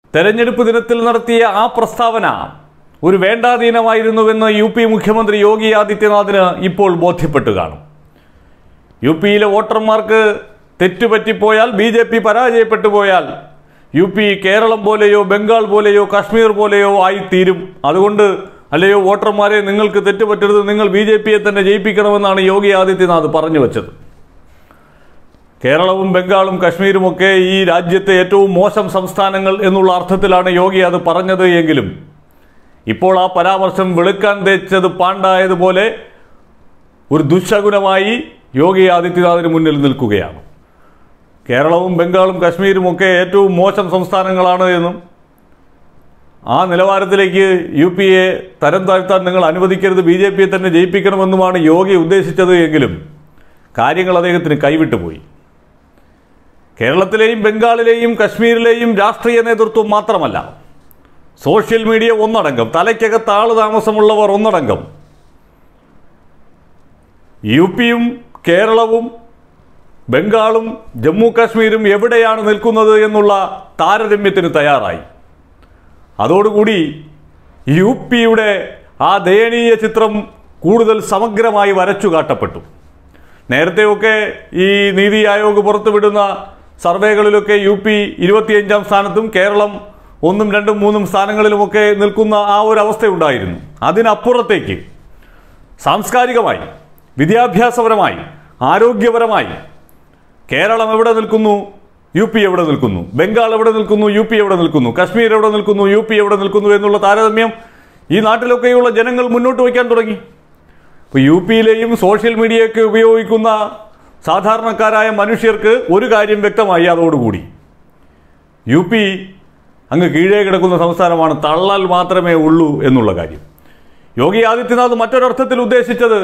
തെരഞ്ഞെടുപ്പ് ദിനത്തിൽ നടത്തിയ ആ പ്രസ്താവന ഒരു വേണ്ടാധീനമായിരുന്നുവെന്ന് യു പി മുഖ്യമന്ത്രി യോഗി ആദിത്യനാഥിന് ഇപ്പോൾ ബോധ്യപ്പെട്ടു കാണും യു പിയിലെ വോട്ടർമാർക്ക് തെറ്റുപറ്റിപ്പോയാൽ ബി ജെ പി പരാജയപ്പെട്ടു പോയാൽ യു പി കേരളം പോലെയോ ബംഗാൾ പോലെയോ കാശ്മീർ പോലെയോ ആയിത്തീരും അതുകൊണ്ട് അല്ലയോ വോട്ടർമാരെ നിങ്ങൾക്ക് തെറ്റുപറ്റരുത് നിങ്ങൾ ബി ജെ പിയെ തന്നെ ജയിപ്പിക്കണമെന്നാണ് യോഗി ആദിത്യനാഥ് പറഞ്ഞു വച്ചത് കേരളവും ബംഗാളും കശ്മീരും ഒക്കെ ഈ രാജ്യത്തെ ഏറ്റവും മോശം സംസ്ഥാനങ്ങൾ എന്നുള്ള അർത്ഥത്തിലാണ് യോഗി അത് പറഞ്ഞത് എങ്കിലും ഇപ്പോൾ ആ പരാമർശം വെളുക്കാൻ തേച്ചത് പാണ്ടായതുപോലെ ഒരു ദുശകുനമായി യോഗി ആദിത്യനാഥിന് മുന്നിൽ നിൽക്കുകയാണ് കേരളവും ബംഗാളും കശ്മീരും ഒക്കെ ഏറ്റവും മോശം സംസ്ഥാനങ്ങളാണ് എന്നും ആ നിലവാരത്തിലേക്ക് യു പി എ തരം താഴ്ത്താൻ നിങ്ങൾ അനുവദിക്കരുത് ബി ജെ പിയെ തന്നെ ജയിപ്പിക്കണമെന്നുമാണ് യോഗി ഉദ്ദേശിച്ചത് എങ്കിലും കാര്യങ്ങൾ അദ്ദേഹത്തിന് കൈവിട്ടുപോയി കേരളത്തിലെയും ബംഗാളിലെയും കശ്മീരിലെയും രാഷ്ട്രീയ നേതൃത്വം മാത്രമല്ല സോഷ്യൽ മീഡിയ ഒന്നടങ്കം തലയ്ക്കകത്ത് ആള് താമസമുള്ളവർ ഒന്നടങ്കം യു പിയും കേരളവും ബംഗാളും ജമ്മു കാശ്മീരും എവിടെയാണ് നിൽക്കുന്നത് എന്നുള്ള താരതമ്യത്തിന് തയ്യാറായി അതോടുകൂടി യു പിയുടെ ആ ദയനീയ ചിത്രം കൂടുതൽ സമഗ്രമായി വരച്ചു കാട്ടപ്പെട്ടു നേരത്തെയൊക്കെ ഈ നീതി ആയോഗ് പുറത്തുവിടുന്ന സർവേകളിലൊക്കെ യു പി ഇരുപത്തിയഞ്ചാം സ്ഥാനത്തും കേരളം ഒന്നും രണ്ടും മൂന്നും സ്ഥാനങ്ങളിലുമൊക്കെ നിൽക്കുന്ന ആ ഒരു അവസ്ഥയുണ്ടായിരുന്നു അതിനപ്പുറത്തേക്ക് സാംസ്കാരികമായി വിദ്യാഭ്യാസപരമായി ആരോഗ്യപരമായി കേരളം എവിടെ നിൽക്കുന്നു യു പി എവിടെ നിൽക്കുന്നു ബംഗാൾ എവിടെ നിൽക്കുന്നു യു പി എവിടെ നിൽക്കുന്നു കശ്മീർ എവിടെ നിൽക്കുന്നു യു പി എവിടെ നിൽക്കുന്നു എന്നുള്ള താരതമ്യം ഈ നാട്ടിലൊക്കെയുള്ള ജനങ്ങൾ മുന്നോട്ട് വയ്ക്കാൻ തുടങ്ങി ഇപ്പോൾ യു പിയിലെയും സോഷ്യൽ മീഡിയയൊക്കെ ഉപയോഗിക്കുന്ന സാധാരണക്കാരായ മനുഷ്യർക്ക് ഒരു കാര്യം വ്യക്തമായി അതോടുകൂടി യു പി അങ്ങ് കീഴേ കിടക്കുന്ന സംസ്ഥാനമാണ് തള്ളൽ മാത്രമേ ഉള്ളൂ എന്നുള്ള കാര്യം യോഗി ആദിത്യനാഥ് മറ്റൊരർത്ഥത്തിൽ ഉദ്ദേശിച്ചത്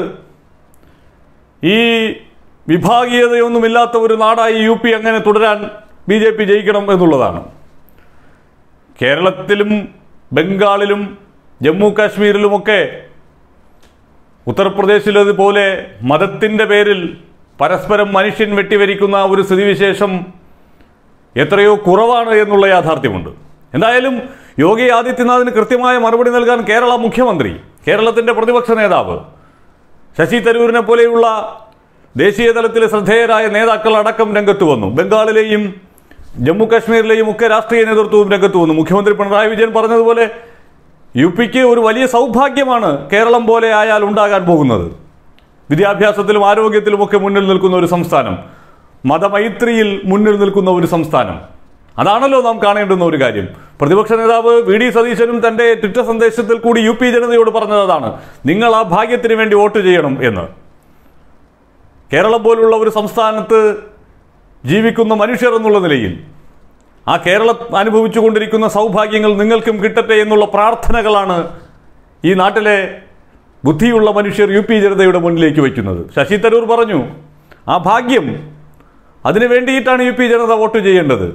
ഈ വിഭാഗീയതയൊന്നുമില്ലാത്ത ഒരു നാടായി യു പി അങ്ങനെ തുടരാൻ ബി ജെ പി ജയിക്കണം എന്നുള്ളതാണ് കേരളത്തിലും ബംഗാളിലും ജമ്മു കാശ്മീരിലുമൊക്കെ ഉത്തർപ്രദേശിലതുപോലെ മതത്തിൻ്റെ പേരിൽ പരസ്പരം മനുഷ്യൻ വെട്ടിവരിക്കുന്ന ഒരു സ്ഥിതിവിശേഷം എത്രയോ കുറവാണ് എന്നുള്ള യാഥാർത്ഥ്യമുണ്ട് എന്തായാലും യോഗി ആദിത്യനാഥിന് കൃത്യമായ മറുപടി നൽകാൻ കേരള മുഖ്യമന്ത്രി കേരളത്തിൻ്റെ പ്രതിപക്ഷ നേതാവ് ശശി തരൂരിനെ പോലെയുള്ള ദേശീയ തലത്തിലെ ശ്രദ്ധേയരായ നേതാക്കൾ അടക്കം രംഗത്ത് വന്നു ബംഗാളിലെയും ജമ്മു കാശ്മീരിലെയും ഒക്കെ രാഷ്ട്രീയ നേതൃത്വവും രംഗത്ത് വന്നു മുഖ്യമന്ത്രി പിണറായി വിജയൻ പറഞ്ഞതുപോലെ യു പിക്ക് ഒരു വലിയ സൗഭാഗ്യമാണ് കേരളം പോലെ ആയാൽ ഉണ്ടാകാൻ പോകുന്നത് വിദ്യാഭ്യാസത്തിലും ആരോഗ്യത്തിലും ഒക്കെ മുന്നിൽ നിൽക്കുന്ന ഒരു സംസ്ഥാനം മതമൈത്രിയിൽ മുന്നിൽ നിൽക്കുന്ന ഒരു സംസ്ഥാനം അതാണല്ലോ നാം കാണേണ്ടുന്ന ഒരു കാര്യം പ്രതിപക്ഷ നേതാവ് വി ഡി സതീശനും തന്റെ ട്വിറ്റർ സന്ദേശത്തിൽ കൂടി യു പി ജനതയോട് പറഞ്ഞത് അതാണ് നിങ്ങൾ ആ ഭാഗ്യത്തിന് വേണ്ടി വോട്ട് ചെയ്യണം എന്ന് കേരളം പോലുള്ള ഒരു സംസ്ഥാനത്ത് ജീവിക്കുന്ന മനുഷ്യർ എന്നുള്ള നിലയിൽ ആ കേരളം അനുഭവിച്ചു കൊണ്ടിരിക്കുന്ന സൗഭാഗ്യങ്ങൾ നിങ്ങൾക്കും കിട്ടട്ടെ എന്നുള്ള പ്രാർത്ഥനകളാണ് ഈ നാട്ടിലെ ബുദ്ധിയുള്ള മനുഷ്യർ യു പി ജനതയുടെ മുന്നിലേക്ക് വയ്ക്കുന്നത് ശശി തരൂർ പറഞ്ഞു ആ ഭാഗ്യം അതിനു വേണ്ടിയിട്ടാണ് യു പി ജനത വോട്ട് ചെയ്യേണ്ടത്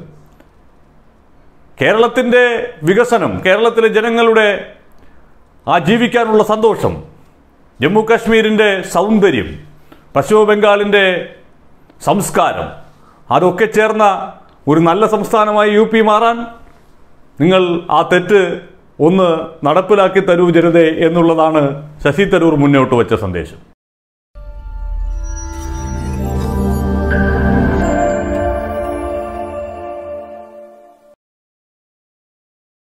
കേരളത്തിൻ്റെ വികസനം കേരളത്തിലെ ജനങ്ങളുടെ ആ ജീവിക്കാനുള്ള സന്തോഷം ജമ്മു കാശ്മീരിൻ്റെ സൗന്ദര്യം പശ്ചിമ ബംഗാളിൻ്റെ സംസ്കാരം അതൊക്കെ ചേർന്ന ഒരു നല്ല സംസ്ഥാനമായി യു പി മാറാൻ നിങ്ങൾ ആ തെറ്റ് ഒന്ന് നടപ്പിലാക്കി തരൂ ജനതേ എന്നുള്ളതാണ് ശശി തരൂർ മുന്നോട്ട് വച്ച സന്ദേശം